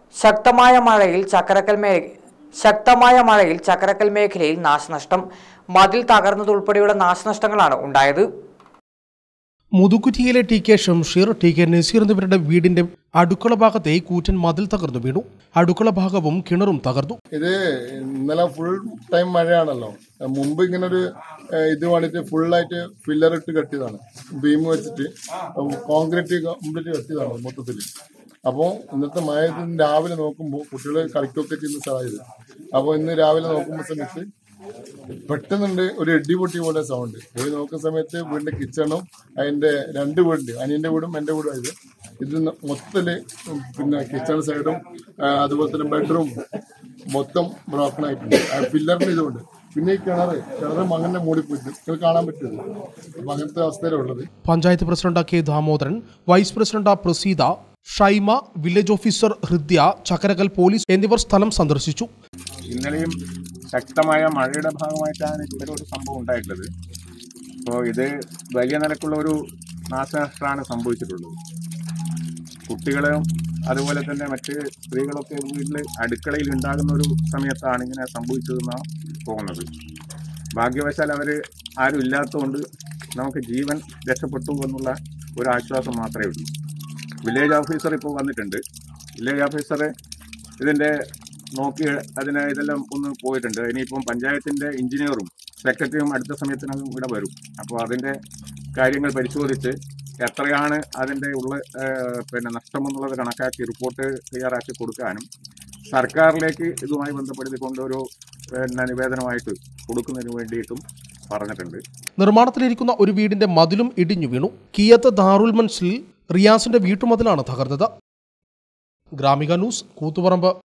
ശക്തമായ മഴയിൽ ചക്കരക്കൽ മേ ശക്തമായ മഴയിൽ ചക്കരക്കൽ മേഖലയിൽ നാശനഷ്ടം മതിൽ തകർന്നതുൾപ്പെടെയുള്ള നാശനഷ്ടങ്ങളാണ് ഉണ്ടായത് മുതുകുറ്റിയിലെ T K Shamsheer T K Naseer എന്നിവരുടെ വീടിന്റെ അടുക്കള ഭാഗത്തെ കൂറ്റൻ മതിൽ തകർന്നു വീണു അടുക്കള ഭാഗവും കിണറും തകർന്നു ഇത് ഇന്നലെ ഫുൾ ടൈം മഴയാണല്ലോ മുമ്പ് ഇങ്ങനെ ഒരു ഇത് വേണ്ടിട്ട് ഫുള്ളായിട്ട് ഫില്ലർ ഇട്ട് കെട്ടിയതാണ് ബീം വെച്ചിട്ട് കോൺക്രീറ്റ് കംപ്ലീറ്റ് കെട്ടിയതാണ് മൊത്തത്തിൽ അപ്പോൾ ഇന്നത്തെ മഴ രാവിലെ നോക്കുമ്പോൾ കുട്ടികൾ കളിക്കൊക്കെ ചെയ്യുന്ന സ്ഥലമായത് അപ്പോൾ ഇന്ന് രാവിലെ നോക്കുമ്പോൾ സമയത്ത് പെട്ടെന്നുണ്ട് ഒരു ഇടി പൊട്ടി പോലെ സൗണ്ട് പോയി നോക്കുന്ന സമയത്ത് വീടിന്റെ കിച്ചണും അതിന്റെ രണ്ട് വീടുണ്ട് അനിയന്റെ വീടും എന്റെ വീടും ആയത് ഇത് മൊത്തത്തില് പിന്നെ കിച്ചൺ സൈഡും ആ, അതുപോലെ തന്നെ ബെഡ്റൂം മൊത്തം ബ്രോക്കൺ ആയിട്ടുണ്ട് പില്ലറിന് ഇതുകൊണ്ട് പിന്നെ ഈ കിണറ് കിണറ് മങ്ങനെ മൂടിപ്പോയിട്ട് നിങ്ങൾക്ക് കാണാൻ പറ്റുമോ അപ്പൊ അങ്ങനത്തെ അവസ്ഥയിലുള്ളത് panchayat president K Damodaran vice president Praseetha Shaima village officer Hridya Chakkarakkal police എന്നിവർ സ്ഥലം സന്ദർശിച്ചു ഇന്നലെയും ശക്തമായ മഴയുടെ ഭാഗമായിട്ടാണ് ഇത്തരം ഒരു സംഭവം ഉണ്ടായിട്ടുള്ളത് അപ്പോൾ ഇത് വലിയ നിലക്കുള്ള ഒരു നാശനഷ്ടമാണ് സംഭവിച്ചിട്ടുള്ളത് കുട്ടികളും അതുപോലെ തന്നെ മറ്റ് സ്ത്രീകളൊക്കെ വീട്ടിൽ അടുക്കളയിൽ ഉണ്ടാകുന്ന ഒരു സമയത്താണ് ഇങ്ങനെ സംഭവിച്ചതെന്നാണ് തോന്നുന്നത് ഭാഗ്യവശാൽ അവർ ആരും ഇല്ലാത്തതുകൊണ്ട് നമുക്ക് ജീവൻ രക്ഷപ്പെട്ടു എന്നുള്ള ഒരു ആശ്വാസം മാത്രമേ ഉള്ളൂ വില്ലേജ് ഓഫീസർ ഇപ്പോൾ വന്നിട്ടുണ്ട് വില്ലേജ് ഓഫീസർ ഇതിൻ്റെ നോക്കി അതിന് ഇതെല്ലാം ഒന്ന് പോയിട്ടുണ്ട് ഇനിയിപ്പം പഞ്ചായത്തിൻ്റെ എഞ്ചിനീയറും സെക്രട്ടറിയും അടുത്ത സമയത്തിനകം ഇവിടെ വരും അപ്പോൾ അതിൻ്റെ കാര്യങ്ങൾ പരിശോധിച്ച് എത്രയാണ് അതിൻ്റെ ഉള്ള ഏഹ്, പിന്നെ നഷ്ടമെന്നുള്ളത് കണക്കാക്കി റിപ്പോർട്ട് തയ്യാറാക്കി കൊടുക്കാനും സർക്കാരിലേക്ക് ഇതുമായി ബന്ധപ്പെടുത്തിക്കൊണ്ട് ഒരു പിന്നെ നിവേദനമായിട്ട് കൊടുക്കുന്നതിന് വേണ്ടിയിട്ടും പറഞ്ഞിട്ടുണ്ട് നിർമ്മാണത്തിലിരിക്കുന്ന ഒരു വീടിന്റെ മതിലും ഇടിഞ്ഞു വീണു കിയത്ത് ദാറുൽ മൻസിൽ റിയാസിന്റെ വീട്ടുമതിലാണ് തകർന്നത് ഗ്രാമിക ന്യൂസ് കൂത്തുപറമ്പ്